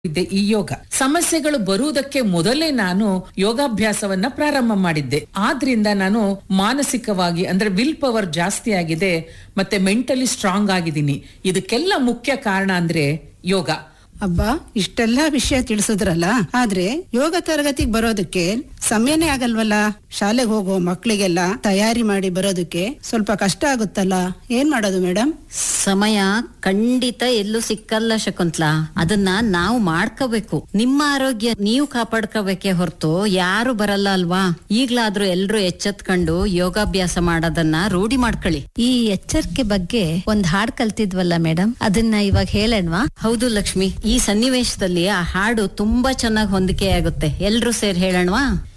ಇದ್ದೆ ಈ ಯೋಗ ಸಮಸ್ಯೆಗಳು ಬರುವುದಕ್ಕೆ ಮೊದಲೇ ನಾನು ಯೋಗಾಭ್ಯಾಸವನ್ನ ಪ್ರಾರಂಭ ಮಾಡಿದ್ದೆ ಆದ್ರಿಂದ ನಾನು ಮಾನಸಿಕವಾಗಿ ಅಂದ್ರೆ ವಿಲ್ ಪವರ್ ಜಾಸ್ತಿ ಆಗಿದೆ ಮತ್ತೆ ಮೆಂಟಲಿ ಸ್ಟ್ರಾಂಗ್ ಆಗಿದ್ದೀನಿ ಇದಕ್ಕೆಲ್ಲ ಮುಖ್ಯ ಕಾರಣ ಅಂದ್ರೆ ಯೋಗ ಅಬ್ಬಾ ಇಷ್ಟೆಲ್ಲಾ ವಿಷಯ ತಿಳಿಸಿದ್ರಲ್ಲ ಆದ್ರೆ ಯೋಗ ತರಗತಿಗೆ ಬರೋದಕ್ಕೆ ಸಮಯನೇ ಆಗಲ್ವಲ್ಲ ಶಾಲೆಗೆ ಹೋಗೋ ಮಕ್ಕಳಿಗೆಲ್ಲ ತಯಾರಿ ಮಾಡಿ ಬರೋದಕ್ಕೆ ಸ್ವಲ್ಪ ಕಷ್ಟ ಆಗುತ್ತಲ್ಲ ಏನ್ ಮಾಡೋದು ಮೇಡಮ್ ಸಮಯ ಖಂಡಿತ ಎಲ್ಲೂ ಸಿಕ್ಕಲ್ಲ ಶಕುಂತ್ಲಾ ಅದನ್ನ ನಾವು ಮಾಡ್ಕೋಬೇಕು ನಿಮ್ಮ ಆರೋಗ್ಯ ನೀವು ಕಾಪಾಡ್ಕೋಬೇಕೇ ಹೊರತು ಯಾರು ಬರಲ್ಲ ಅಲ್ವಾ ಈಗ್ಲಾದ್ರೂ ಎಲ್ರು ಎಚ್ಚೆತ್ಕೊಂಡು ಯೋಗಾಭ್ಯಾಸ ಮಾಡೋದನ್ನ ರೂಢಿ ಮಾಡ್ಕೊಳ್ಳಿ ಈ ಎಚ್ಚರಿಕೆ ಬಗ್ಗೆ ಒಂದ್ ಹಾಡ್ ಕಲ್ತಿದ್ವಲ್ಲ ಮೇಡಮ್ ಅದನ್ನ ಇವಾಗ ಹೇಳಣ್ವಾ ಹೌದು ಲಕ್ಷ್ಮಿ ಈ ಸನ್ನಿವೇಶದಲ್ಲಿ ಆ ಹಾಡು ತುಂಬಾ ಚೆನ್ನಾಗಿ ಹೊಂದಿಕೆ ಆಗುತ್ತೆ ಎಲ್ರು ಸೇರಿ ಹೇಳೋಣವಾ